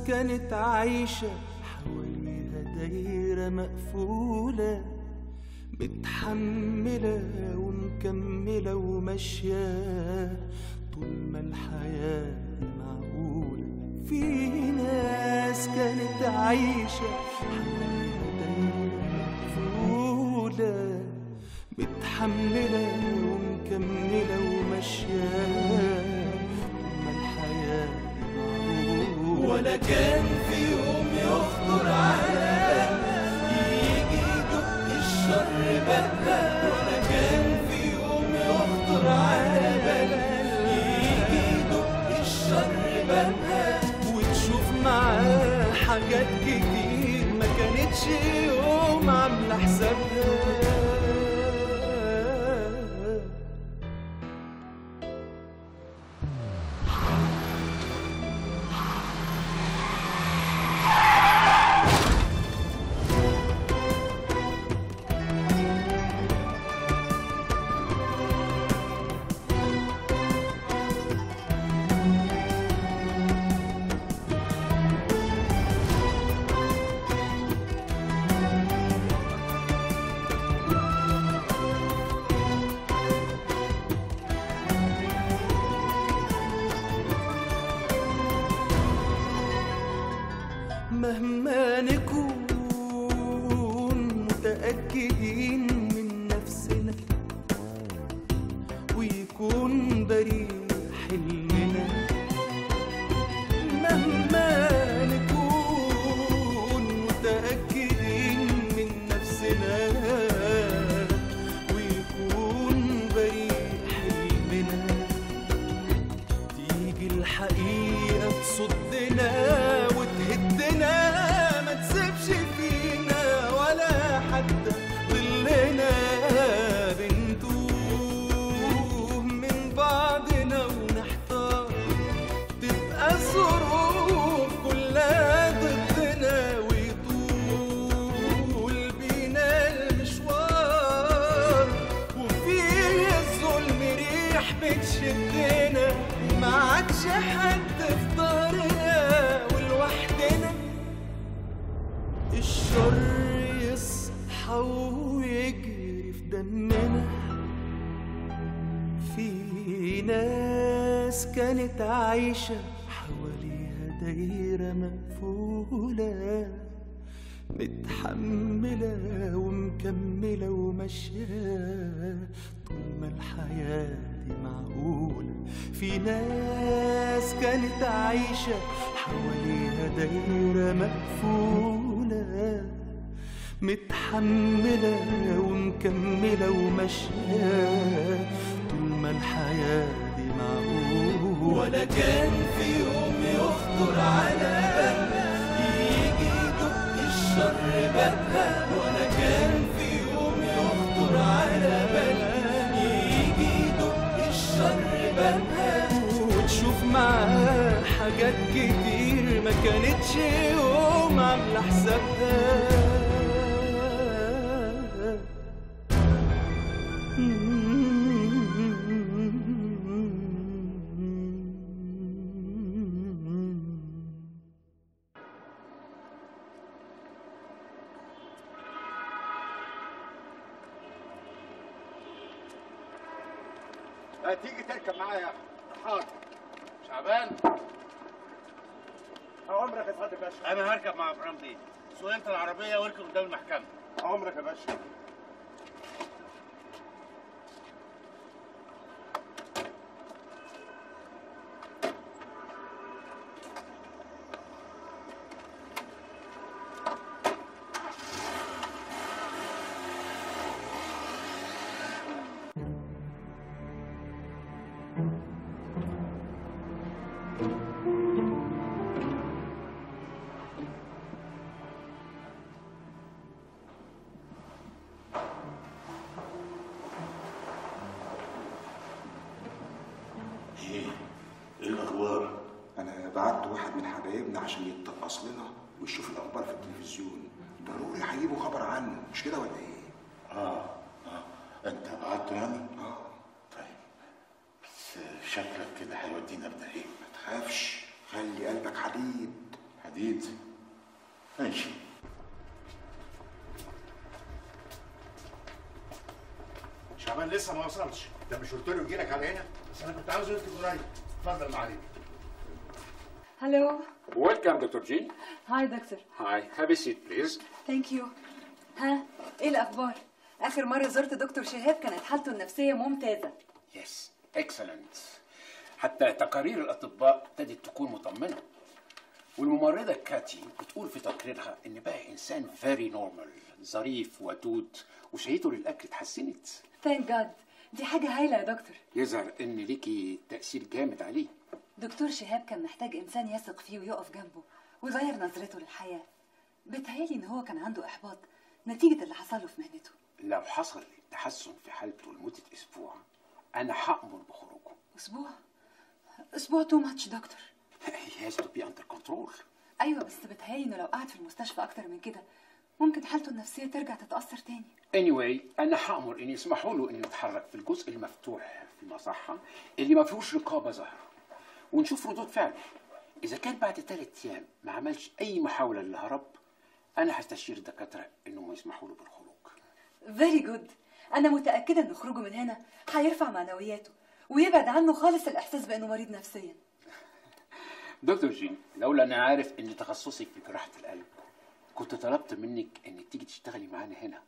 كانت عايشة حواليها دايرة مقفولة متحملة ومكملة وماشية طول ما الحياة معقولة في ناس كانت عايشة حواليها دايرة مقفولة متحملة ومكملة وماشية طول ما الحياة معقولة ولا كان في يوم يخطر على بالنا يجي يدق الشر بابنا ولا كان في يوم يخطر على بالنا يجي يدق الشر بابنا وتشوف معاه حاجات كتير ما كانتش يوم عاملة حسابها مهما نكون متأكدين من نفسنا ويكون بريء حلمنا مهما نكون متأكدين من نفسنا ويكون بريء حلمنا تيجي الحقيقة تصدنا وتهدنا ما تسيبش فينا ولا حتى ظلنا بنتوه من بعضنا ونحتار تبقى الظروف كلها ضدنا ويطول بينا المشوار وفيه الظلم ريح بتشدنا ما عادش حد في دارنا ولوحدنا الشر يصحى ويجري في دمنا في ناس كانت عايشة حواليها دايرة مقفولة متحملة ومكملة وماشية طول ما الحياة دي معقولة في ناس كانت عايشة حواليها دايرة مقفولة متحملة ومكملة وماشية طول ما الحياة دي معقولة ولا كان في يوم يخطر على بالنا يجي يدق الشر بابنا ولا كان في يوم يخطر على بالنا يجي يدق الشر بابنا وتشوف معاه حاجات كتير ما كانتش يوم عاملة حسابها هتيجي تركب معايا يا اخي حاضر شعبان عمرك يا سعاده باشا انا هركب مع ابراهيم بيه سوق انت العربيه واركب قدام المحكمه عمرك يا باشا ايه؟ ايه الاخبار؟ انا بعت واحد من حبايبنا عشان يتقص لنا ويشوف الاخبار في التلفزيون ضروري هيجيبوا خبر عنه مش كده ولا ايه اه اه انت بعت يعني؟ اه طيب بس شكلك كده هيودينا في داهيه ما تخافش خلي قلبك حديد حديد لسه ما وصلش ده مش قلت له يجي لك على هنا بس انا كنت عاوز يركب قريب اتفضل معالي هلو Welcome, Dr. G. هاي دكتور Hi, have a seat, please. ثانك يو ها ايه الاخبار اخر مره زرت دكتور شهاب كانت حالته النفسيه ممتازه Yes, excellent. حتى تقارير الأطباء ابتدت تكون مطمنة. والممرضة كاتي بتقول في تقريرها إن بقى إنسان very normal، ظريف ودود وشهيته للأكل اتحسنت. ثانك جاد دي حاجه هايله يا دكتور يظهر إن ليكي تأثير جامد عليه. دكتور شهاب كان محتاج انسان يثق فيه ويقف جنبه ويغير نظرته للحياه بتهيالي ان هو كان عنده احباط نتيجه اللي حصل له في مهنته لو حصل تحسن في حالته لمدة أسبوع أنا هأمر بخروجه. اسبوع اسبوع تو ماتش دكتور He has to be under control. ايوه بس بتهيالي انه لو قعد في المستشفى اكتر من كده ممكن حالته النفسيه ترجع تتاثر تاني anyway انا هامر ان يسمحوا له انه يتحرك في الجزء المفتوح في المصحه اللي ما فيهوش رقابه ظاهره ونشوف ردود فعله اذا كان بعد ثلاث ايام ما عملش اي محاوله للهرب انا هستشير الدكاتره انهم يسمحوا له بالخروج فيري جود انا متاكده ان خروجه من هنا هيرفع معنوياته ويبعد عنه خالص الاحساس بانه مريض نفسيا دكتور جين لولا انا عارف ان تخصصك في جراحه القلب كنت طلبت منك انك تيجي تشتغلي معانا هنا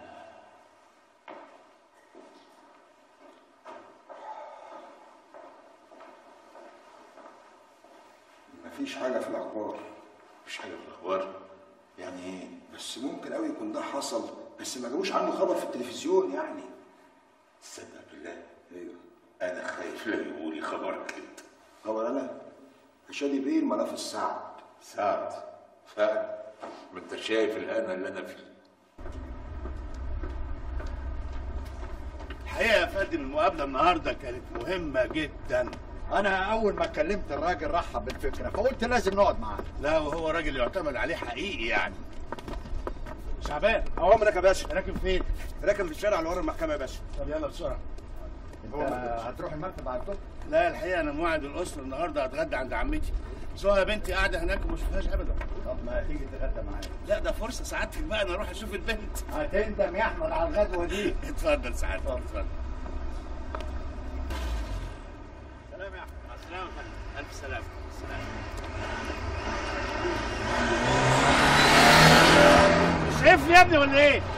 مفيش حاجه في الاخبار مش حاجه في الاخبار يعني ايه بس ممكن قوي يكون ده حصل بس ما جابوش عنه خبر في التلفزيون يعني تصدق بالله ايوه انا خايف لا يقولي خبر كده خبر انا شادي بيه الملف السعد سعد فعلا ما انت شايف الهنا اللي انا فيه الحقيقه يا فندم المقابله النهارده كانت مهمه جدا انا اول ما كلمت الراجل رحب بالفكره فقلت لازم نقعد معاه لا وهو راجل يعتمد عليه حقيقي يعني شعبان اوامرك يا باشا راكب فين؟ راكب في الشارع اللي ورا المحكمه يا باشا طب يلا بسرعه انت هتروح المكتب بعد الظهر لا الحقيقه انا موعد الاسره النهارده هتغدى عند عمتي بس هو يا بنتي قاعده هناك وما شفتهاش ابدا طب ما تيجي تتغدى معايا لا ده فرصه سعادتك بقى انا اروح اشوف البنت هتندم يا احمد على الغدوه دي اتفضل سعادتك اتفضل سلام يا احمد مع السلامه يا فندم الف سلامه سلام مش شايفني يا ابني ولا ايه؟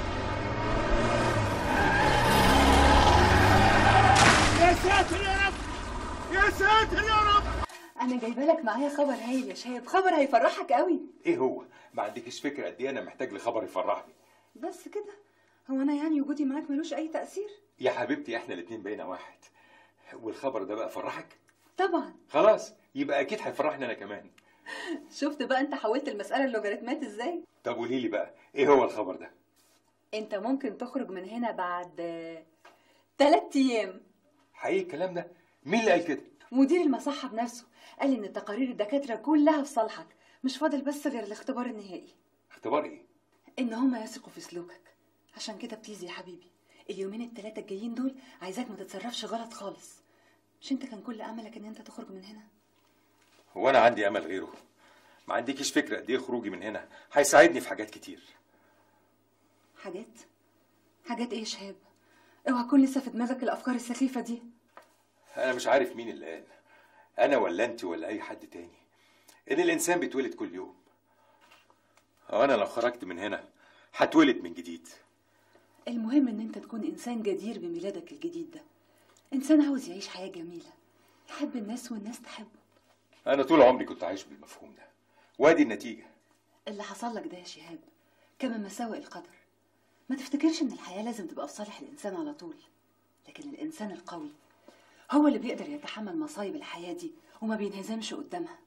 يا ساتر يا رب يا ساتر يا رب انا جايبه لك معايا خبر هايل يا شهاب خبر هيفرحك قوي ايه هو؟ ما عندكش فكره قد ايه انا محتاج لخبر يفرحني بس كده هو انا يعني وجودي معاك ملوش اي تاثير يا حبيبتي احنا الاتنين بقينا واحد والخبر ده بقى فرحك طبعا خلاص يبقى اكيد هيفرحني انا كمان شفت بقى انت حولت المساله اللوجاريتمات ازاي طب قولي لي بقى ايه هو الخبر ده انت ممكن تخرج من هنا بعد ثلاث ايام حقيقي الكلام ده مين اللي قال كده مدير المصحة بنفسه قال ان تقارير الدكاترة كلها في صالحك مش فاضل بس غير الاختبار النهائي اختبار ايه ان هما يثقوا في سلوكك عشان كده بليز يا حبيبي اليومين التلاتة الجايين دول عايزاك ما تتصرفش غلط خالص مش انت كان كل املك ان انت تخرج من هنا هو انا عندي امل غيره ما عندكيش فكره قد ايه خروجي من هنا هيساعدني في حاجات كتير حاجات حاجات ايه يا شهاب اوعى تكون لسه في دماغك الافكار السخيفة دي انا مش عارف مين اللي قال انا ولا انت ولا اي حد تاني ان الانسان بيتولد كل يوم هو انا لو خرجت من هنا هتولد من جديد المهم ان انت تكون انسان جدير بميلادك الجديد ده انسان عاوز يعيش حياة جميلة يحب الناس والناس تحبه انا طول عمري كنت عايش بالمفهوم ده وادي النتيجه اللي حصل لك ده يا شهاب كما مساوئ القدر ما تفتكرش ان الحياة لازم تبقى في صالح الانسان على طول لكن الانسان القوي هو اللي بيقدر يتحمل مصايب الحياة دي وما بينهزمش قدامها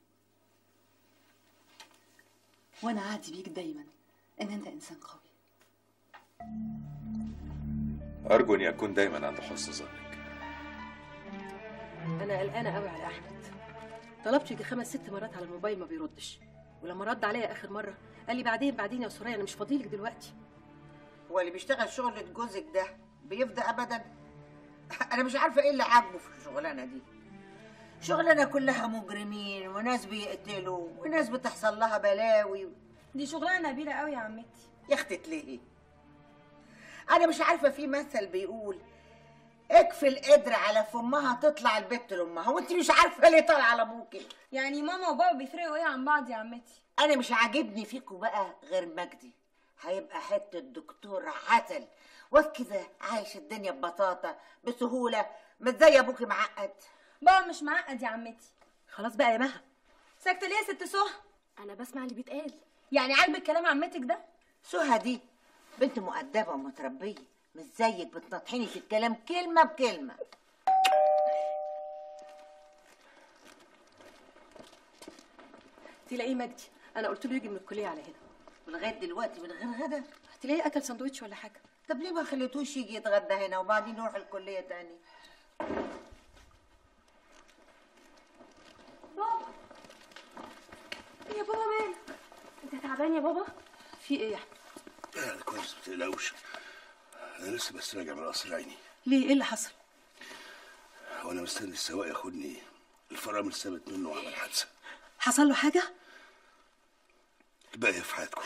وانا عادي بيك دايما ان انت انسان قوي ارجو اني اكون دايما عند حسن ظنك انا قلقانه قوي على احمد طلبت يجي خمس ست مرات على الموبايل ما بيردش ولما رد عليا اخر مره قال لي بعدين بعدين يا سوريا انا مش فاضيلك دلوقتي هو اللي بيشتغل شغلة جوزك ده بيفضى ابدا انا مش عارفه ايه اللي عاجبه في الشغلانه دي شغلانه كلها مجرمين وناس بيقتلوا وناس بتحصل لها بلاوي دي شغلانه نبيله قوي يا عمتي يا اختي ليه انا مش عارفه في مثل بيقول اكفي القدر على فمها تطلع البت لامها وانت مش عارفه ليه طالعه على ابوكي يعني ماما وبابا بيفرقوا ايه عن بعض يا عمتي انا مش عاجبني فيكوا بقى غير مجدي هيبقى حته دكتور عسل واد كده عايش الدنيا ببساطه بسهوله مش زي ابوكي معقد بابا مش معقد يا عمتي خلاص بقى يا مها ساكته ليه يا ست سهى انا بسمع اللي بيتقال يعني عاجبك كلام عمتك ده سهى دي بنت مؤدبه ومتربيه مش زيك بتنطحيني في الكلام كلمه بكلمه تلاقيه مجدي انا قلت له يجي من الكليه على هنا ولغايه دلوقتي من غير غدا تلاقيه اكل سندوتش ولا حاجه طب ليه ما خليتوش يجي يتغدى هنا وبعدين يروح الكليه تاني بابا يا بابا مالك انت تعبان يا بابا في ايه يا احمد يعني كويس ما تقلقوش انا لسه بس راجع من قصر عيني ليه ايه اللي حصل وانا مستني السواق ياخدني الفرامل سابت منه وعمل حادثه حصل له حاجه الباقي في حياتكم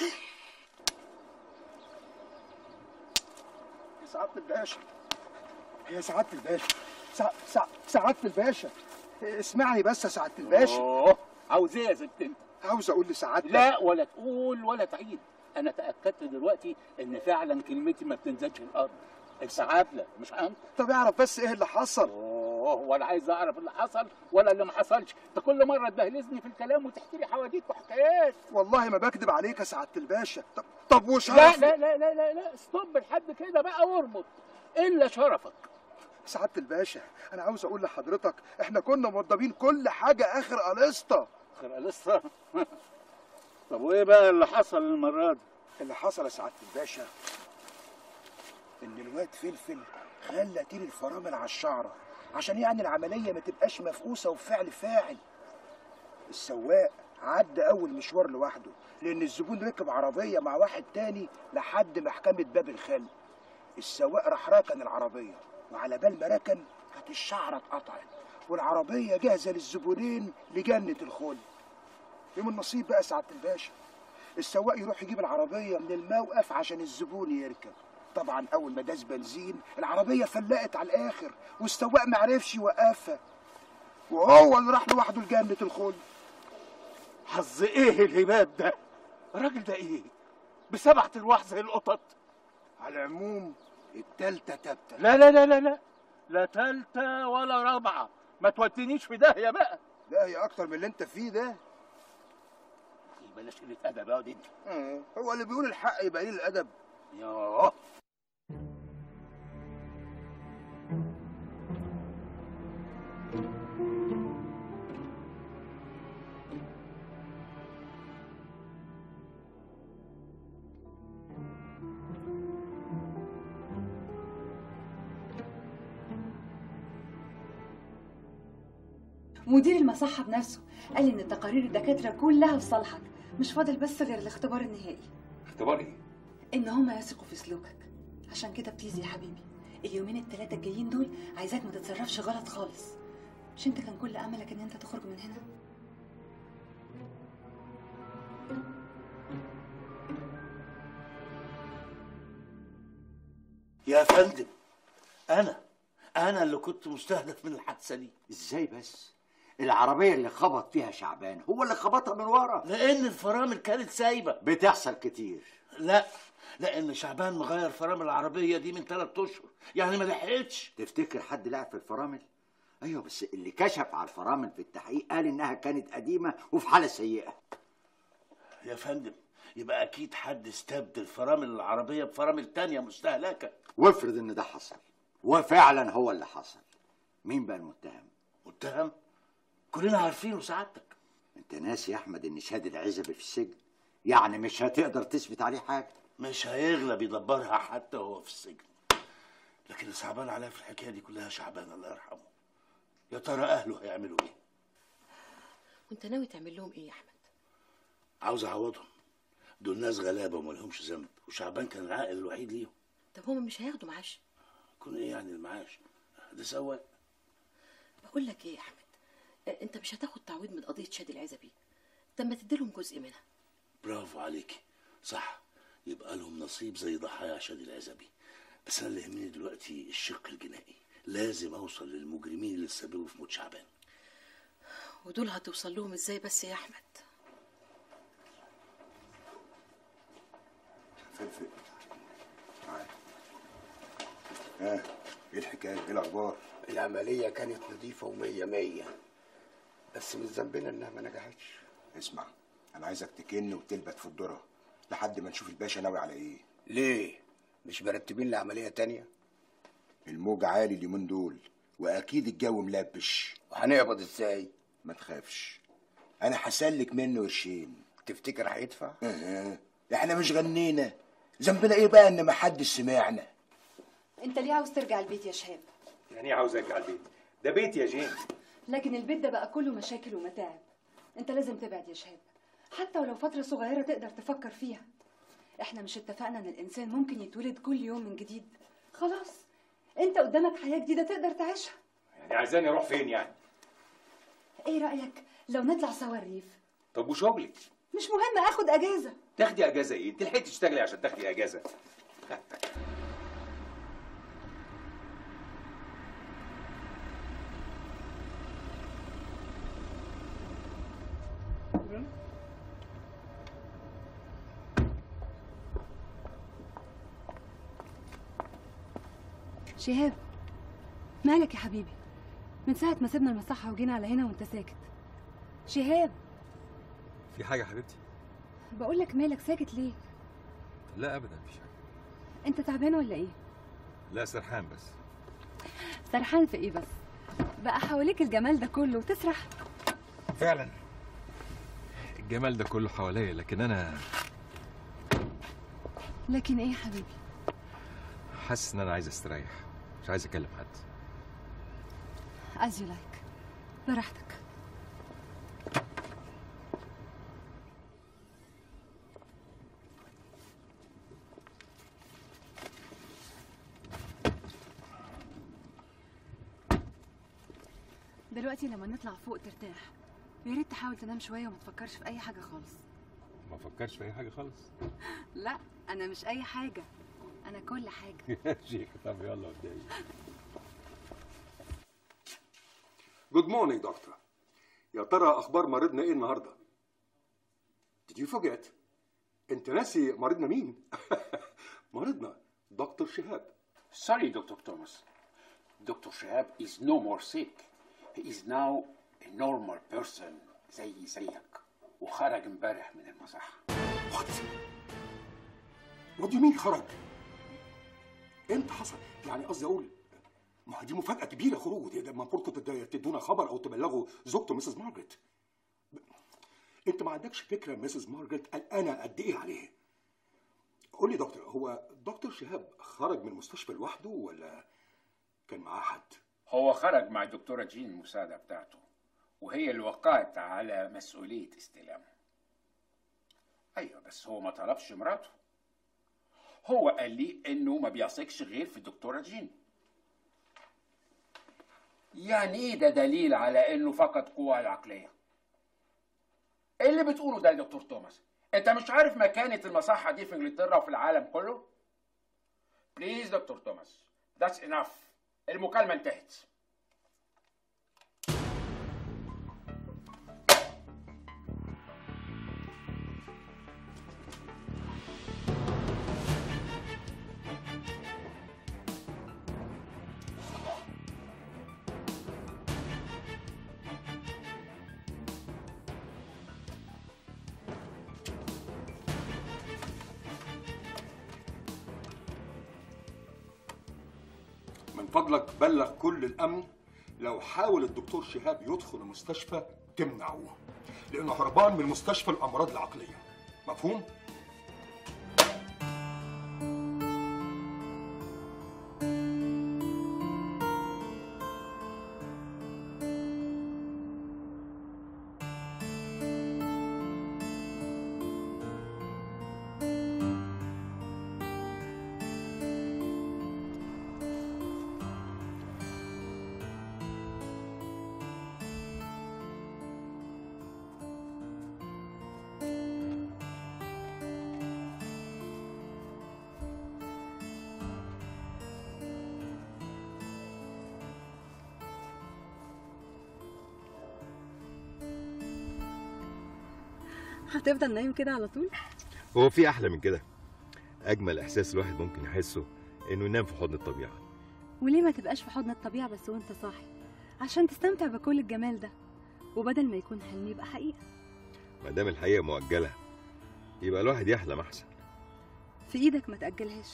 يا سعادة الباشا يا سعادة الباشا سع... سع... سعادة الباشا اسمعني بس يا سعادة الباشا اوه عاوز ايه يا ست انت؟ عاوز اقول لسعادتك لا ولا تقول ولا تعيد انا تاكدت دلوقتي ان فعلا كلمتي ما بتنزلش الارض السعابله مش انت طب اعرف بس ايه اللي حصل اوه ولا عايز اعرف اللي حصل ولا اللي ما حصلش انت كل مره تبهلزني في الكلام وتحكي لي حواديت وحكايات والله ما بكذب عليك يا سعادة الباشا طب طب لا وشرف لا لا لا لا لا ستوب لحد كده بقى واربط الا شرفك سعادة الباشا انا عاوز اقول لحضرتك احنا كنا موضبين كل حاجة اخر قليسطة اخر لسه طب وايه بقى اللي حصل المره دي اللي حصل يا سعادة الباشا ان الواد فلفل خلى تير الفرامل على الشعرة عشان يعني العملية ما تبقاش مفقوسة وفعل فاعل السواق عدى اول مشوار لوحده لان الزبون ركب عربية مع واحد تاني لحد محكمة باب الخل السواق راح راكن العربية وعلى بال ما ركن كانت الشعرة اتقطعت والعربية جاهزة للزبونين لجنة الخل يوم النصيب بقى سعادة الباشا السواق يروح يجيب العربية من الموقف عشان الزبون يركب طبعا أول ما داس بنزين العربية فلقت على الآخر والسواق معرفش يوقفها وهو اللي راح لوحده لجنة الخلد حظ ايه الهباب ده الراجل ده ايه بسبعة ارواح زي القطط على العموم التالتة تابتة لا لا لا لا لا لا تالتة ولا رابعة ما تودينيش في داهية بقى لا هي أكتر من اللي أنت فيه ده بلاش قله ادب يا انت آه، هو اللي بيقول الحق يبقى قليل الأدب ياه مدير المصحة بنفسه قال إن تقارير الدكاترة كلها في صالحك مش فاضل بس غير الاختبار النهائي اختبار ايه؟ إن هما يثقوا في سلوكك عشان كده بتيجي يا حبيبي اليومين التلاتة الجايين دول عايزاك ما تتصرفش غلط خالص مش انت كان كل املك ان انت تخرج من هنا يا فندم انا انا اللي كنت مستهدف من الحادثة دي ازاي بس العربية اللي خبط فيها شعبان هو اللي خبطها من ورا لان الفرامل كانت سايبة بتحصل كتير لا لان شعبان مغير فرامل العربية دي من ثلاث اشهر يعني ما لحقتش تفتكر حد لعب في الفرامل ايوه بس اللي كشف على الفرامل في التحقيق قال انها كانت قديمة وفي حالة سيئة يا فندم يبقى اكيد حد استبدل فرامل العربية بفرامل تانية مستهلكة وافرض ان ده حصل وفعلا هو اللي حصل مين بقى المتهم متهم كلنا عارفينه سعادتك انت ناسي يا احمد ان شهاد العزبي في السجن يعني مش هتقدر تثبت عليه حاجه مش هيغلب يدبرها حتى وهو في السجن لكن اللي صعبان عليا في الحكايه دي كلها شعبان الله يرحمه يا ترى اهله هيعملوا ايه وانت ناوي تعمل لهم ايه يا احمد عاوز اعوضهم دول ناس غلابه وما لهمش ذنب وشعبان كان العائل الوحيد ليهم طب هما مش هياخدوا معاش يكون ايه يعني المعاش ده سواق بقول لك ايه يا احمد اه، انت مش هتاخد تعويض من قضيه شاد العزبي طب ما تديلهم جزء منها برافو عليكي صح يبقى لهم نصيب زي ضحايا شادي العزبي بس انا اللي يهمني دلوقتي الشق الجنائي لازم اوصل للمجرمين اللي تسببوا في موت شعبان ودول هتوصل لهم ازاي بس يا احمد فلفل تعال ها ايه الحكايه ايه الاخبار العملية كانت نظيفة ومية مية بس من ذنبنا انها ما نجحتش اسمع انا عايزك تكن وتلبت في الذره لحد ما نشوف الباشا ناوي على ايه ليه؟ مش مرتبين لعملية تانية؟ الموج عالي اليومين دول واكيد الجو ملبش وهنقبض ازاي؟ ما تخافش انا هسلك منه قرشين تفتكر هيدفع؟ اه احنا مش غنينا ذنبنا ايه بقى ان ما حدش سمعنا انت ليه عاوز ترجع البيت يا شهاب يعني ايه عاوز ارجع البيت ده بيتي يا جين لكن البيت ده بقى كله مشاكل ومتاعب انت لازم تبعد يا شهاب حتى ولو فترة صغيرة تقدر تفكر فيها احنا مش اتفقنا ان الانسان ممكن يتولد كل يوم من جديد خلاص انت قدامك حياة جديدة تقدر تعيشها يعني عايزاني اروح فين يعني ايه رأيك لو نطلع سوا الريف طب وشغلك مش مهم اخد اجازة تاخدي اجازه ايه انت لحقتي تشتغلي عشان تاخدي اجازه شهاب مالك يا حبيبي من ساعة ما سيبنا المصحة وجينا على هنا وانت ساكت شهاب في حاجة يا حبيبتي؟ بقول لك مالك ساكت ليه لا أبدا مفيش حاجة انت تعبان ولا ايه لا سرحان بس سرحان في ايه بس بقى حواليك الجمال ده كله وتسرح فعلا الجمال ده كله حواليا لكن أنا لكن ايه يا حبيبي حاسس إن أنا عايز أستريح مش عايز أكلم حد as you like براحتك دلوقتي لما نطلع فوق ترتاح ويا ريت تحاول تنام شويه وما تفكرش في اي حاجه خالص ما فكرش في أي حاجة خالص لا انا مش اي حاجه انا كل حاجه يا شيخ طب يلا قدامي جود مورنينج دكتور يا ترى اخبار مريضنا ايه النهارده Did you forget انت ناسي مريضنا مين مريضنا دكتور شهاب Sorry, Dr. Thomas. Dr. Shahab is no more sick. He is now a normal person زي زيك وخرج امبارح من المصحة. What? What do you mean خرج؟ امتى حصل؟ يعني قصدي اقول ما هي دي مفاجأة كبيرة خروجه دي ده المفروض كنتوا تد- تدونا خبر او تبلغوا زوجته مسز مارجريت. انت ما عندكش فكرة مسز مارجريت قلقانة قد ايه عليه؟ قول لي دكتور هو دكتور شهاب خرج من المستشفى لوحده ولا كان معاه حد؟ هو خرج مع الدكتورة جين المساعدة بتاعته وهي اللي وقعت على مسؤولية استلامه. أيوة بس هو ما طلبش مراته. هو قال لي إنه ما بيثقش غير في الدكتورة جين. يعني إيه ده دليل على إنه فقد قوة العقلية؟ إيه اللي بتقوله ده يا دكتور توماس؟ أنت مش عارف مكانة المصحة دي في إنجلترا وفي العالم كله؟ بليز دكتور توماس that's enough المكالمة انتهت. من فضلك بلغ كل الامن لو حاول الدكتور شهاب يدخل المستشفى تمنعوه لانه هربان من مستشفى الامراض العقليه مفهوم هتفضل نايم كده على طول هو في احلى من كده اجمل احساس الواحد ممكن يحسه انه ينام في حضن الطبيعه وليه ما تبقاش في حضن الطبيعة بس وانت صاحي عشان تستمتع بكل الجمال ده وبدل ما يكون حلم يبقى حقيقة ما دام الحقيقه مؤجله يبقى الواحد يحلم احسن في ايدك ما تأجلهاش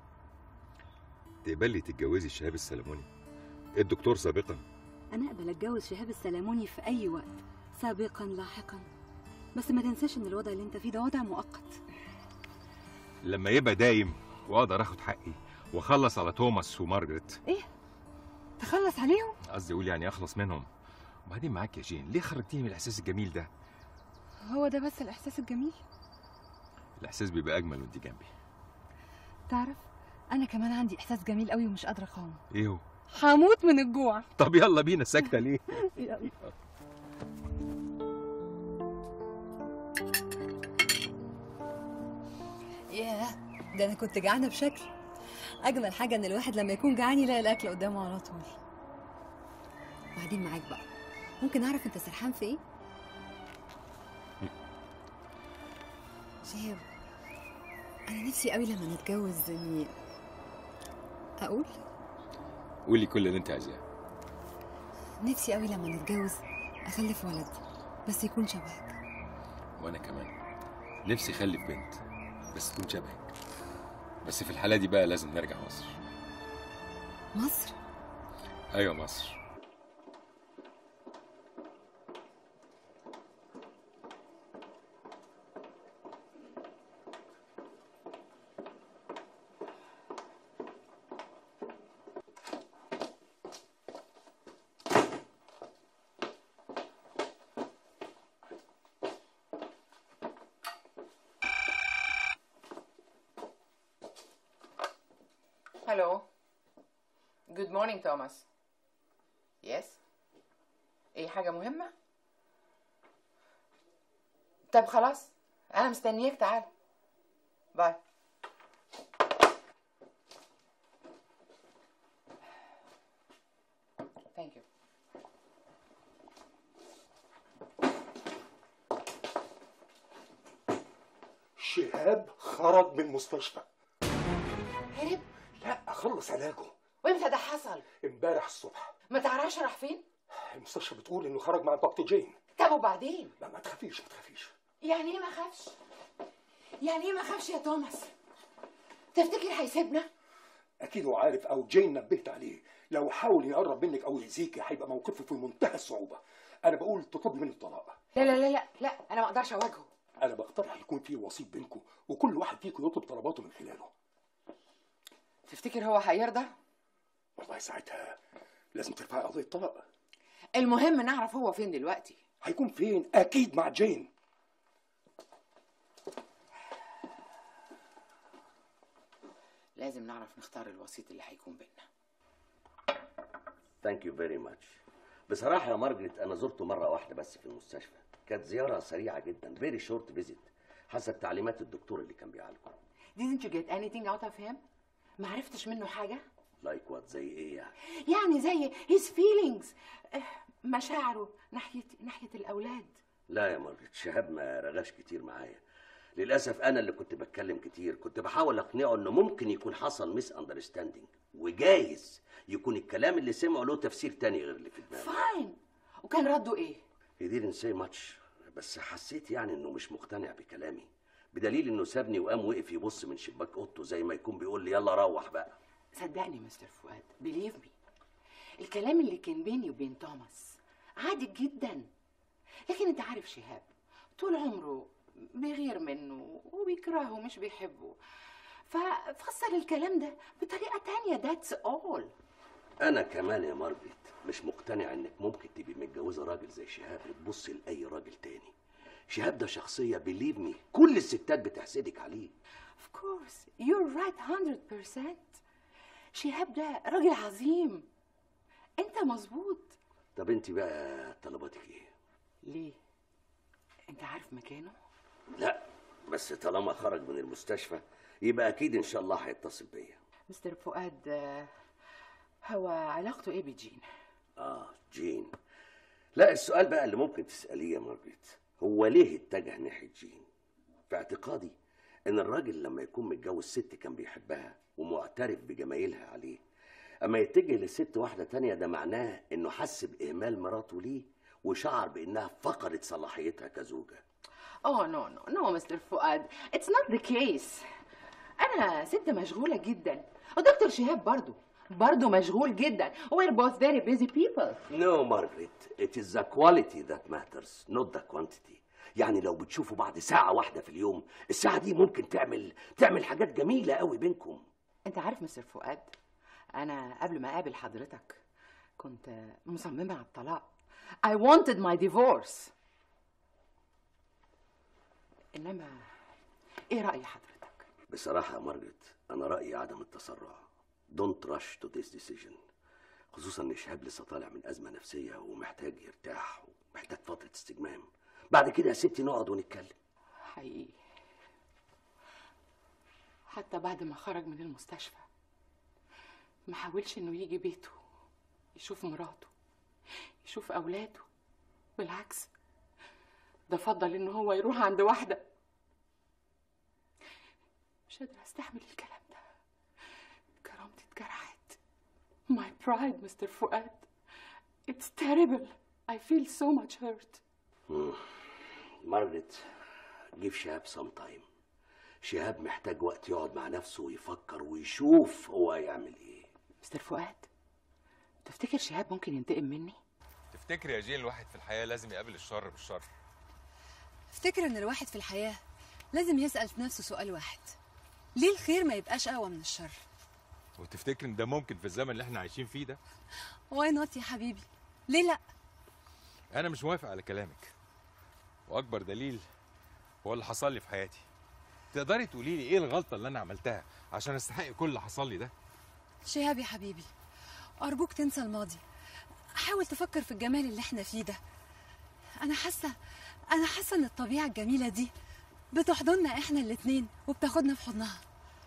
تقبلي تتجوزي شهاب السلموني الدكتور سابقا انا اقبل اتجوز شهاب السلاموني في اي وقت سابقا لاحقا بس ما تنساش ان الوضع اللي انت فيه ده وضع مؤقت لما يبقى دايم واقدر اخد حقي واخلص على توماس ومارجريت ايه تخلص عليهم قصدي اقول يعني اخلص منهم وبعدين معاك يا جين ليه خرجتيني من الاحساس الجميل ده هو ده بس الاحساس الجميل الاحساس بيبقى اجمل وانت جنبي تعرف انا كمان عندي احساس جميل قوي ومش قادره اقاومه ايه هو هموت من الجوع طب يلا بينا ساكته ليه يلا ياه ده انا كنت جعانه بشكل اجمل حاجه ان الواحد لما يكون جعان يلاقي الاكل قدامه على طول وبعدين معاك بقى ممكن اعرف انت سرحان في ايه شهاب انا نفسي قوي لما نتجوز اني اقول قولي كل اللي انت عايزاه نفسي قوي لما نتجوز اخلف ولد بس يكون شبهك وانا كمان نفسي اخلف بنت بس تكون شبهك بس في الحاله دي بقى لازم نرجع مصر مصر ايوه مصر Hello. Good morning, Thomas. Yes. ايه حاجة مهمة؟ طب خلاص أنا مستنياك تعال. باي. Thank you. شهاب خرج من المستشفى هرب؟ لا خلص علاجه وامتى ده حصل؟ امبارح الصبح ما تعرفش راح فين؟ المستشفى بتقول انه خرج مع دكتور جين طب وبعدين؟ لا ما تخافيش ما تخافيش يعني ايه ما خافش؟ يعني ايه ما خافش يا توماس؟ تفتكر هيسيبنا؟ اكيد هو عارف او جين نبهت عليه لو حاول يقرب منك او يأذيكي هيبقى موقفه في منتهى الصعوبه انا بقول تطلبي منه الطلاق لا لا لا لا لا أنا ما أقدرش أواجهه. انا بقترح يكون في وسيط بينكم وكل واحد فيكم يطلب طلباته من خلاله تفتكر هو هيرضى؟ والله ساعتها لازم ترفعي قضيه طلاق المهم نعرف هو فين دلوقتي. هيكون فين اكيد مع جين لازم نعرف نختار الوسيط اللي هيكون بينا. ثانك يو فيري ماتش بصراحة يا مارجريت أنا زرته مرة واحدة بس في المستشفى كانت زيارة سريعة جدا فيري شورت فيزيت حسب تعليمات الدكتور اللي كان بيعالجه Didn't you get anything out of him؟ ما عرفتش منه حاجة؟ لايك وات زي إيه يعني يعني زي his feelings آه، مشاعره ناحية ناحية الأولاد. لا يا مارجريت شهاب ما رغاش كتير معايا للأسف أنا اللي كنت بتكلم كتير كنت بحاول أقنعه إنه ممكن يكون حصل ميس أندرستاندينج وجايز يكون الكلام اللي سمعه له تفسير تاني غير اللي في دماغه فاين وكان رده إيه؟ He didn't say much بس حسيت يعني انه مش مقتنع بكلامي بدليل انه سابني وقام وقف يبص من شباك اوضته زي ما يكون بيقول لي يلا روح بقى صدقني مستر فؤاد بليف مي الكلام اللي كان بيني وبين توماس عادي جدا لكن انت عارف شهاب طول عمره بيغير منه وبيكرهه ومش بيحبه ففسر الكلام ده بطريقة تانية that's all انا كمان يا مارجريت مش مقتنع انك ممكن تبقي متجوزه راجل زي شهاب وتبصي لاي راجل تاني شهاب ده شخصيه بليف مي كل الستات بتحسدك عليه of course you're right 100% شهاب ده راجل عظيم انت مظبوط طب انت بقى طلباتك ايه ليه انت عارف مكانه لا بس طالما خرج من المستشفى يبقى اكيد ان شاء الله هيتصل بيا مستر فؤاد آه، هو علاقته ايه بجين اه جين لا السؤال بقى اللي ممكن تساليه يا مارجريت هو ليه اتجه ناحيه جين في اعتقادي ان الراجل لما يكون متجوز ست كان بيحبها ومعترف بجمايلها عليه اما يتجه لست واحده تانية ده معناه انه حس باهمال مراته ليه وشعر بانها فقدت صلاحيتها كزوجه اوه نو نو نو مستر فؤاد اتس نوت ذا كيس انا ست مشغوله جدا ودكتور شهاب برضو برضو مشغول جدا we're both very busy people No, Margaret. It is the quality that matters, not the quantity. يعني لو بتشوفوا بعض ساعة واحدة في اليوم، الساعة دي ممكن تعمل تعمل حاجات جميلة قوي بينكم. انت عارف مستر فؤاد انا قبل ما اقابل حضرتك كنت مصممه على الطلاق I wanted my divorce انما ايه راي حضرتك بصراحة يا مارجريت أنا رأيي عدم التسرع. Don't rush to this decision. خصوصا إن شهاب لسه طالع من أزمة نفسية ومحتاج يرتاح ومحتاج فترة استجمام. بعد كده يا ستي نقعد ونتكلم. حقيقي حتى بعد ما خرج من المستشفى ما حاولش انه يجي بيته يشوف مراته يشوف اولاده بالعكس ده فضل ان هو يروح عند واحده مش قادره استحمل الكلام ده كرامتي اتجرحت my pride مستر فؤاد it's terrible I feel so much hurt مم. مارجريت give شهاب some time. شهاب محتاج وقت يقعد مع نفسه ويفكر ويشوف هو هيعمل ايه. مستر فؤاد تفتكر شهاب ممكن ينتقم مني تفتكر يا جين الواحد في الحياه لازم يقابل الشر بالشر افتكر ان الواحد في الحياة لازم يسأل في نفسه سؤال واحد ليه الخير ما يبقاش اقوى من الشر وتفتكر ان ده ممكن في الزمن اللي احنا عايشين فيه ده واي نوت يا حبيبي ليه لا انا مش موافق على كلامك واكبر دليل هو اللي حصل لي في حياتي تقدري تقولي لي ايه الغلطه اللي انا عملتها عشان استحق كل اللي حصل لي ده شهاب يا حبيبي ارجوك تنسى الماضي حاول تفكر في الجمال اللي احنا فيه ده انا حاسه انا حاسه ان الطبيعه الجميله دي بتحضننا احنا الاتنين وبتاخدنا في حضنها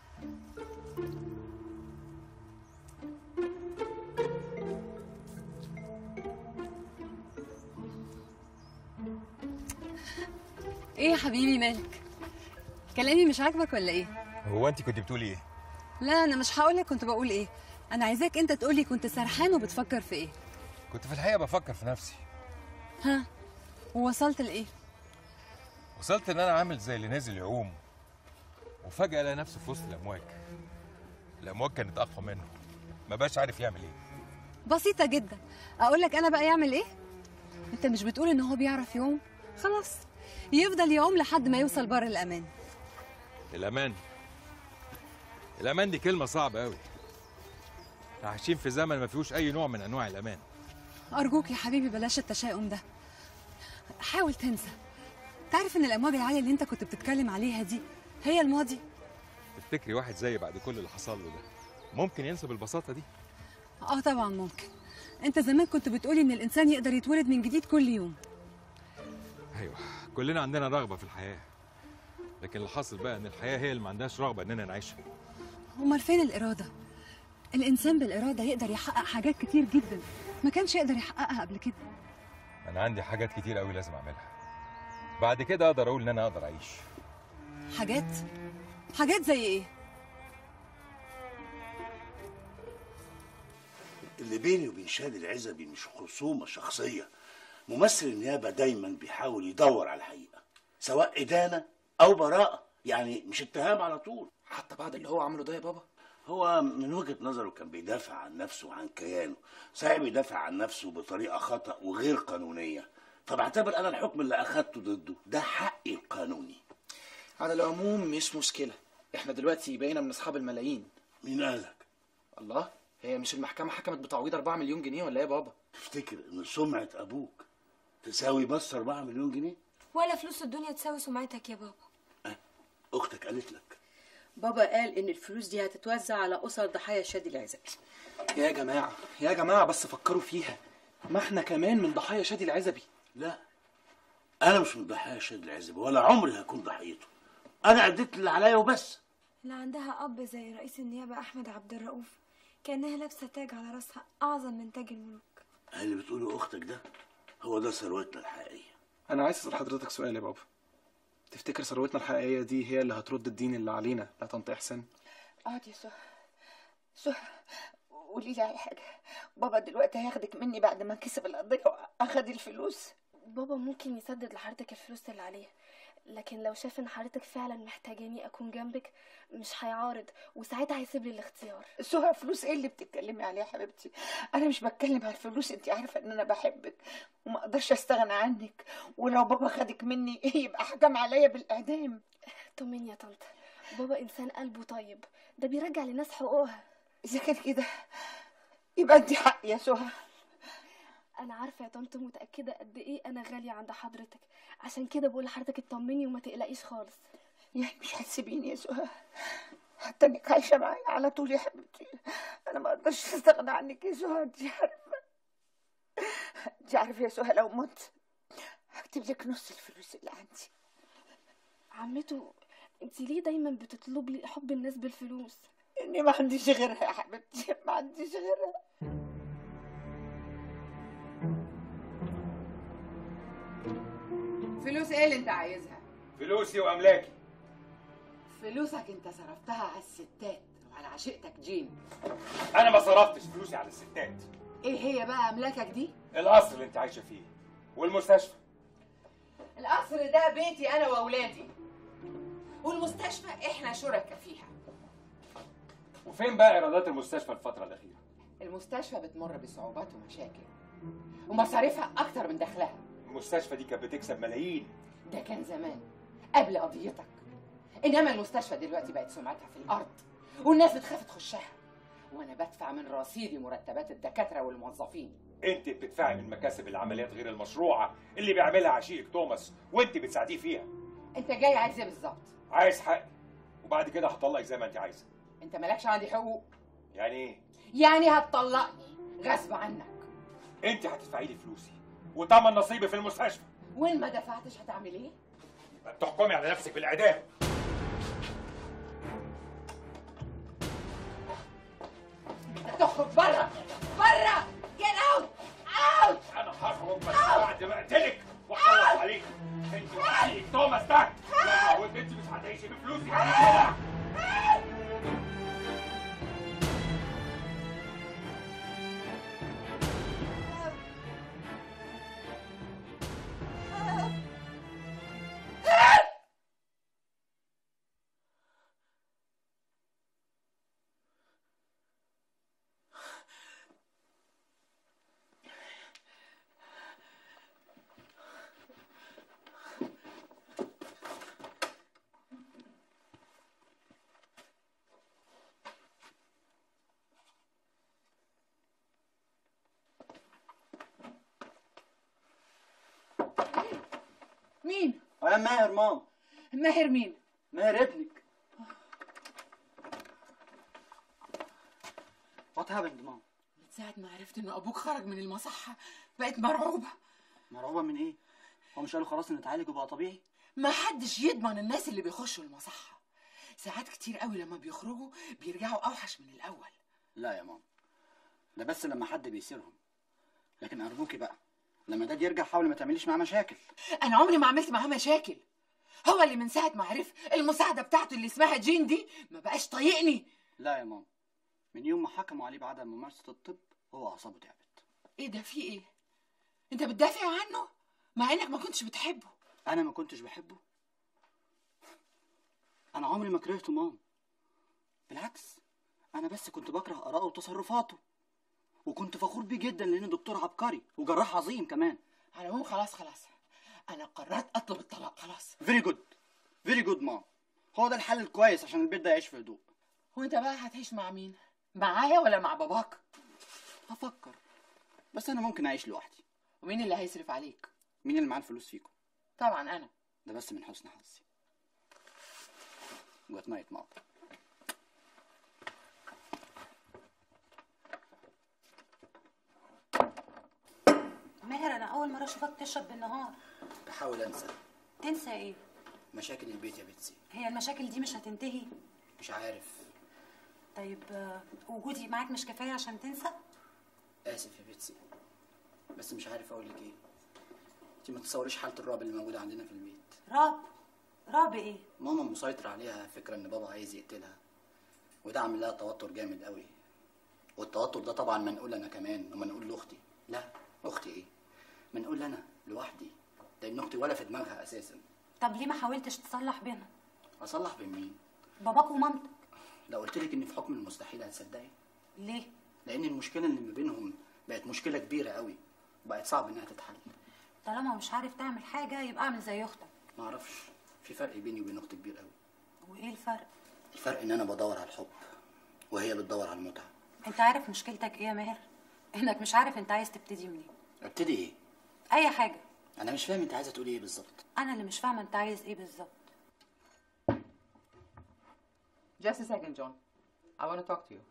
ايه يا حبيبي مالك كلامي مش عاجبك ولا ايه هو انت كنت بتقولي ايه لا انا مش هقولك كنت بقول ايه انا عايزاك انت تقولي كنت سرحان وبتفكر في ايه كنت في الحقيقه بفكر في نفسي ها ووصلت لايه وصلت ان انا عامل زي اللي نازل يعوم وفجاه لقى نفسه في وسط الامواج الامواج كانت اقوى منه ما بقاش عارف يعمل ايه بسيطه جدا اقول لك انا بقى يعمل ايه انت مش بتقول ان هو بيعرف يعوم خلاص يفضل يعوم لحد ما يوصل بر الامان الامان الامان دي كلمه صعبه قوي احنا عايشين في زمن ما فيهوش اي نوع من انواع الامان ارجوك يا حبيبي بلاش التشاؤم ده حاول تنسى تعرف ان الامواج العاليه اللي انت كنت بتتكلم عليها دي هي الماضي تفتكري واحد زي بعد كل اللي حصل له ده ممكن ينسى بالبساطه دي اه طبعا ممكن انت زمان كنت بتقولي ان الانسان يقدر يتولد من جديد كل يوم ايوه كلنا عندنا رغبه في الحياه لكن اللي حاصل بقى ان الحياه هي اللي ما عندهاش رغبه اننا نعيشها امال فين الاراده الانسان بالاراده يقدر يحقق حاجات كتير جدا ما كانش يقدر يحققها قبل كده انا عندي حاجات كتير قوي لازم اعملها بعد كده اقدر اقول ان انا اقدر اعيش حاجات حاجات زي ايه اللي بيني وبين شادي العزبي مش خصومة شخصية ممثل النيابة دايما بيحاول يدور على الحقيقة سواء إدانة أو براءة يعني مش اتهام على طول حتى بعد اللي هو عمله ده يا بابا هو من وجهة نظره كان بيدافع عن نفسه وعن كيانه صحيح بيدافع عن نفسه بطريقة خطأ وغير قانونية فبعتبر أنا الحكم اللي أخدته ضده ده حقي القانوني على العموم مش مشكلة احنا دلوقتي بقينا من اصحاب الملايين مين قالك؟ الله هي مش المحكمة حكمت بتعويض 4 مليون جنيه ولا ايه يا بابا؟ تفتكر إن سمعة أبوك تساوي بس 4 مليون جنيه؟ ولا فلوس الدنيا تساوي سمعتك يا بابا أختك قالت لك بابا قال ان الفلوس دي هتتوزع على اسر ضحايا شادي العزبي يا جماعة يا جماعة بس فكروا فيها ما احنا كمان من ضحايا شادي العزبي لا أنا مش من ضحايا شادي العزبي ولا عمري هكون ضحيته أنا أديت اللي عليا وبس اللي عندها أب زي رئيس النيابة أحمد عبد الرؤوف كأنها لابسة تاج على راسها أعظم من تاج الملوك اللي بتقوله أختك ده هو ده ثروتنا الحقيقية انا عايز اسال حضرتك سؤال يا بابا تفتكر ثروتنا الحقيقيه دي هي اللي هترد الدين اللي علينا لا طنط احسان اقعد يا سهى سهى قولي لي على حاجه بابا دلوقتي هياخدك مني بعد ما كسب القضيه واخد الفلوس بابا ممكن يسدد لحضرتك الفلوس اللي عليها لكن لو شاف ان حضرتك فعلا محتاجاني اكون جنبك مش هيعارض وساعتها هيسيب لي الاختيار سهى فلوس ايه اللي بتتكلمي عليها يا حبيبتي انا مش بتكلم على الفلوس انت عارفه ان انا بحبك وما اقدرش استغنى عنك ولو بابا خدك مني يبقى حكم عليا بالاعدام طمني يا طنط بابا انسان قلبه طيب ده بيرجع للناس حقوقها اذا كان كده يبقى انت حق يا سهى انا عارفه يا طنط متاكده قد ايه انا غاليه عند حضرتك عشان كده بقول لحضرتك اطمني وما تقلقيش خالص يعني مش هتسيبيني يا سهى حتى انك عايشه معايا على طول يا حبيبتي انا ما اقدرش استغنى عنك يا سهى انت عارفه انت عارفه يا سهى لو مت هكتب لك نص الفلوس اللي عندي عمته انت ليه دايما بتطلب لي حب الناس بالفلوس اني ما عنديش غيرها يا حبيبتي ما عنديش غيرها فلوس ايه اللي انت عايزها فلوسي واملاكي فلوسك انت صرفتها على الستات وعلى عشيقتك جين انا ما صرفتش فلوسي على الستات ايه هي بقى املاكك دي القصر اللي انت عايشه فيه والمستشفى القصر ده بيتي انا واولادي والمستشفى احنا شركاء فيها وفين بقى ايرادات المستشفى الفتره الاخيره المستشفى بتمر بصعوبات ومشاكل ومصاريفها اكتر من دخلها المستشفى دي كانت بتكسب ملايين ده كان زمان قبل قضيتك انما المستشفى دلوقتي بقت سمعتها في الارض والناس بتخاف تخشها وانا بدفع من رصيدي مرتبات الدكاتره والموظفين انت بتدفعي من مكاسب العمليات غير المشروعه اللي بيعملها عشيقك توماس وانت بتساعديه فيها انت جاي عايز ايه بالظبط عايز حقي وبعد كده هطلقك زي ما انت عايزه انت مالكش عندي حقوق يعني ايه يعني هتطلقني غصب عنك انت هتدفعي لي فلوسي وتمن نصيبي في المستشفى وين ما دفعتش هتعمل ايه تحكمي على نفسك بالاعدام تخرج بره بره جيت اوت اوت انا هخرج بس بعد ما اقتلك واخلص عليك انت وعشيقك توماس ده لو موت انت مش هتعيشي بفلوسي على كده مين انا ماهر مام ماهر مين ماهر ابنك وات هابند مام من ساعه ما عرفت ان ابوك خرج من المصحه بقيت مرعوبه مرعوبه من ايه هو مش قالوا خلاص نتعالج وبقى طبيعي ما حدش يضمن الناس اللي بيخشوا المصحه ساعات كتير قوي لما بيخرجوا بيرجعوا اوحش من الاول لا يا مام ده بس لما حد بيسيرهم لكن ارجوكي بقى لما داد يرجع حاولي ما تعمليش معاه مشاكل انا عمري ما عملت معاه مشاكل هو اللي من ساعه ما عرف المساعده بتاعته اللي اسمها جين دي ما بقاش طايقني لا يا مام من يوم ما حكموا عليه بعدم ممارسه الطب هو اعصابه تعبت ايه ده في ايه انت بتدافع عنه مع انك ما كنتش بتحبه انا ما كنتش بحبه انا عمري ما كرهته مام بالعكس انا بس كنت بكره اراءه وتصرفاته وكنت فخور بيه جدا لانه دكتور عبقري وجراح عظيم كمان على العموم خلاص خلاص انا قررت اطلب الطلاق خلاص فيري جود فيري جود مام هو ده الحل الكويس عشان البيت ده يعيش في هدوء وانت بقى هتعيش مع مين معايا ولا مع باباك هفكر بس انا ممكن اعيش لوحدي ومين اللي هيصرف عليك مين اللي معاه الفلوس فيكم طبعا انا ده بس من حسن حظي جود نايت مام ماهر انا اول مره اشوفك تشرب بالنهار بحاول انسى تنسى ايه مشاكل البيت يا بيتسي هي المشاكل دي مش هتنتهي مش عارف طيب آه، وجودي معاك مش كفايه عشان تنسى اسف يا بيتسي بس مش عارف اقول لك ايه انت ما تتصوريش حاله الرعب اللي موجوده عندنا في البيت رعب رعب ايه ماما مسيطر عليها فكره ان بابا عايز يقتلها وده عامل لها توتر جامد قوي والتوتر ده طبعا منقول انا كمان ومنقول لاختي لا اختي ايه منقول انا لوحدي لان اختي ولا في دماغها اساسا طب ليه ما حاولتش تصلح بينا اصلح بين مين باباك ومامتك لو قلت لك ان في حكم المستحيل هتصدقي ليه لان المشكله اللي ما بينهم بقت مشكله كبيره قوي وبقت صعب انها تتحل طالما مش عارف تعمل حاجه يبقى اعمل زي اختك ما اعرفش في فرق بيني وبين اختي كبير قوي وايه الفرق الفرق ان انا بدور على الحب وهي بتدور على المتعه انت عارف مشكلتك ايه يا ماهر انك مش عارف انت عايز تبتدي منين ابتدي ايه اي حاجه انا مش فاهم انت عايزه تقولي ايه بالظبط انا اللي مش فاهمه انت عايز ايه بالظبط Just a second, John. I want to talk to you.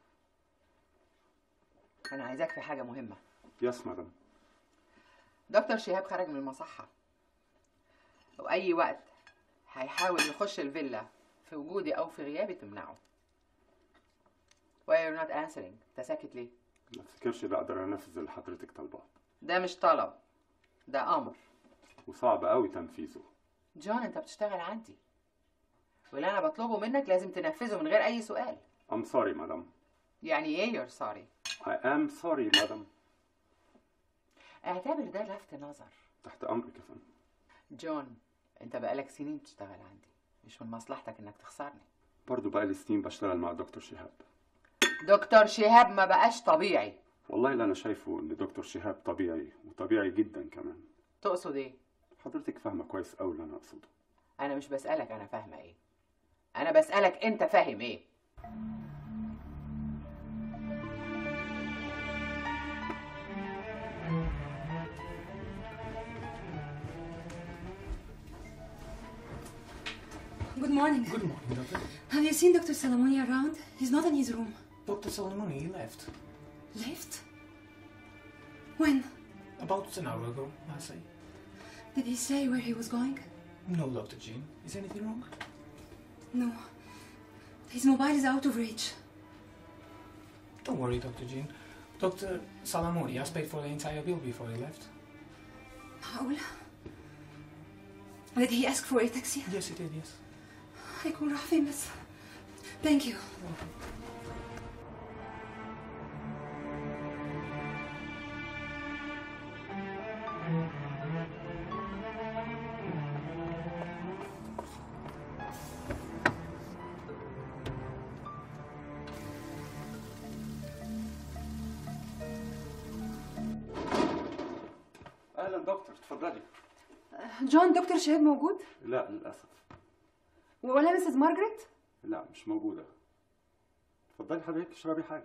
أنا عايزاك في حاجة مهمة. يس مدام دكتور شهاب خرج من المصحة. وأي وقت هيحاول يخش الفيلا في وجودي أو في غيابي تمنعه. Why you're not answering؟ أنت ساكت ليه؟ ما تفكرش لا اقدر انفذ اللي حضرتك طالباه ده مش طلب. ده أمر. وصعب قوي تنفيذه جون أنت بتشتغل عندي. واللي أنا بطلبه منك لازم تنفذه من غير أي سؤال. I'm sorry مدام يعني إيه you're sorry؟ I am sorry مدام اعتبر ده لفت نظر. تحت امرك يا فندم جون انت بقالك سنين بتشتغل عندي مش من مصلحتك انك تخسرني برضه بقالي سنين بشتغل مع دكتور شهاب دكتور شهاب ما بقاش طبيعي والله اللي انا شايفه ان دكتور شهاب طبيعي وطبيعي جدا كمان تقصد ايه حضرتك فاهمه كويس قوي اللي انا اقصده انا مش بسالك انا فاهمه ايه انا بسالك انت فاهم ايه Good morning. Good morning, Doctor. Have you seen Dr. Salamoni around? He's not in his room. Dr. Salamoni, he left. Left? When? About an hour ago, I say. Did he say where he was going? No, Dr. Jean. Is anything wrong? No. His mobile is out of reach. Don't worry, Dr. Jean. Dr. Salamoni has paid for the entire bill before he left. معقولة؟ Did he ask for a taxi? Yes, he did, yes. هيكون راح فين بس؟ Thank you. اهلا دكتور اتفضلي جون دكتور شهاب موجود؟ لا للاسف ولا مسز مارجريت؟ لا مش موجوده اتفضلي حضرتك اشربي حاجه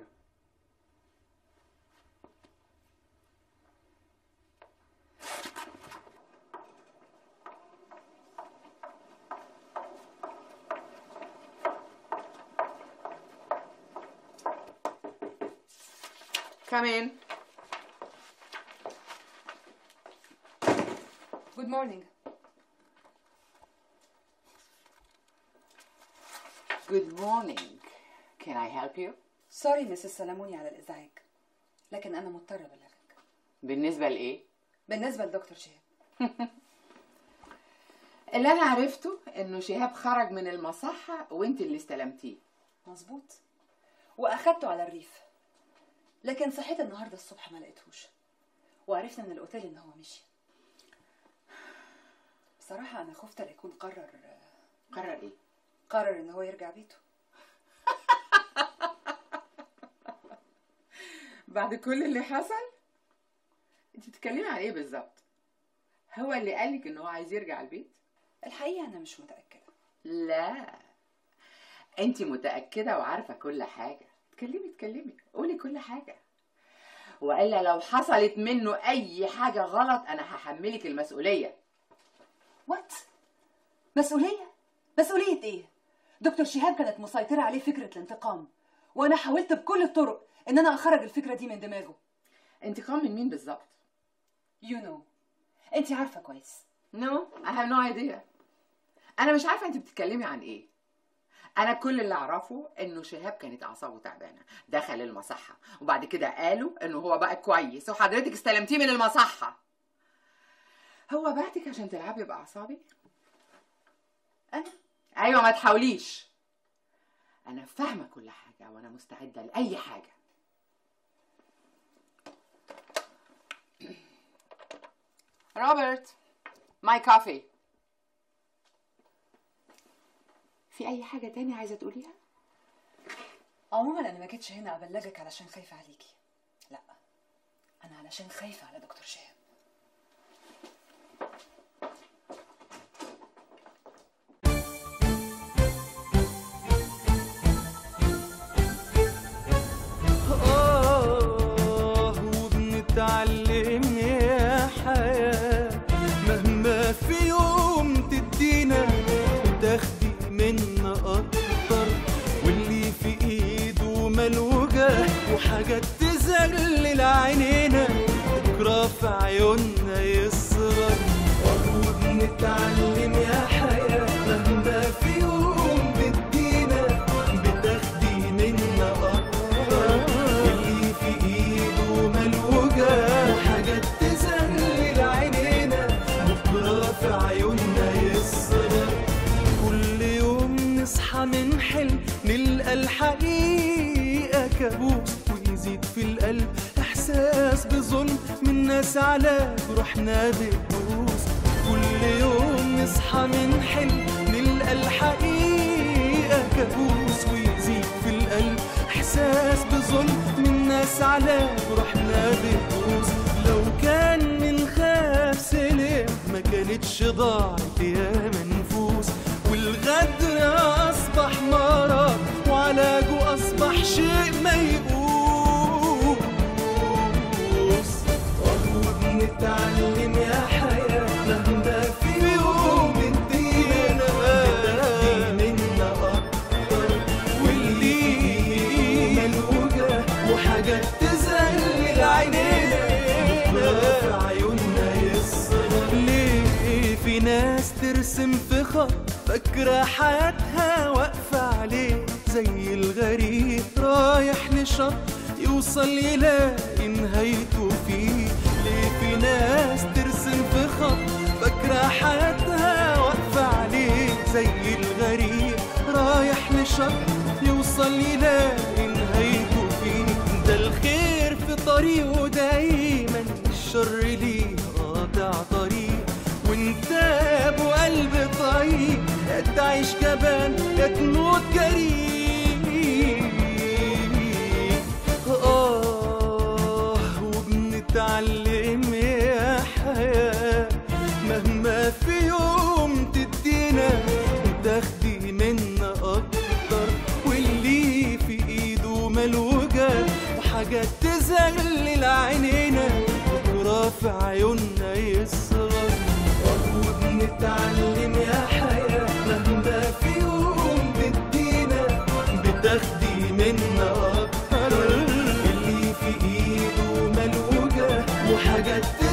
Come in. Good morning. Good morning. Can I help you? سوري مسز سلاموني على الإزعاج لكن أنا مضطرة أبلغك بالنسبة لإيه؟ بالنسبة لدكتور شهاب اللي أنا عرفته إنه شهاب خرج من المصحة وأنت اللي استلمتيه. مظبوط وأخدته على الريف لكن صحيت النهاردة الصبح ما لقيتهوش وعرفنا من الأوتيل إن هو مشي بصراحة أنا خفت لا يكون قرر قرر إيه؟ قرر إن هو يرجع بيته بعد كل اللي حصل انت بتتكلمي عن ايه بالظبط هو اللي قالك ان هو عايز يرجع البيت الحقيقة أنا مش متأكدة لا انت متاكده وعارفه كل حاجه اتكلمي اتكلمي قولي كل حاجه والا لو حصلت منه اي حاجه غلط انا هحملك المسؤوليه وات مسؤولية مسؤولية إيه؟ دكتور شهاب كانت مسيطرة عليه فكرة الانتقام وأنا حاولت بكل الطرق إن أنا أخرج الفكرة دي من دماغه انتقام من مين بالظبط؟ يو نو أنت عارفة كويس نو I have no idea انا مش عارفه انت بتتكلمي عن ايه انا كل اللي اعرفه انه شهاب كانت اعصابه تعبانه دخل المصحه وبعد كده قالوا انه هو بقى كويس وحضرتك استلمتيه من المصحه هو بعتك عشان تلعبي باعصابي انا ايوه ما تحاوليش انا فاهمه كل حاجه وانا مستعده لاي حاجه روبرت ماي كافي في اي حاجه تاني عايزه تقوليها عموما انا ما جيتش هنا ابلغك علشان خايفه عليكي لا انا علشان خايفه على دكتور شهاب آه وبنتعلم يا حياة مهما في يوم تدينا تاخدي منا أكتر واللي في إيده ملوجة وحاجات تزلل عينينا بكرة في عيوننا يصغر وبنتعلم يا حياة مهما في يوم تدينا بتاخدي منا أكتر اللي في ايده ملوجة وحاجات تزلل عينينا بكرة في عيوننا يصغر كل يوم نصحى من حلم نلقى الحقيقة كابوس ويزيد في القلب إحساس بظلم من ناس على روحنا بتدوس كل يوم نصحى من حلم نلقى الحقيقة كابوس ويزيد في القلب إحساس بظلم من ناس على روحنا بتدوس لو كان من خاف سلم ما كانتش ضاعت يا منفوس والغدر أصبح مرض وعلاجه أصبح شيء ميؤوس وبنتعلم يا حياة مهما في يوم ادينا بتاخدي منا أكتر واللي ملوجة وحاجات تزلل عينينا بكرة في عيوننا يصغر ليه في ناس ترسم في خط فاكرة حياتها واقفة عليه زي الغريب رايح لشط يوصل يلاقي نهايته فيه ليه في ناس ترسم في خط فاكرة حياتها واقفة عليه زي الغريب رايح لشط يوصل يلاقي نهايته فيه ده الخير في طريقه دايما الشر ليه قاطع طريق وانت يا ابو قلب طيب يا تعيش جبان يا تموت جريء آه وبنتعلم يا حياة مهما في يوم تدينا تاخدي منا أكتر واللي في إيده ملوجة وحاجات تزلل عينينا بكرة في عيوننا يصغر وبنتعلم يا حياة مهما في يوم تدينا بتاخدي منا أكتر اللي في إيده ملوجة وحاجات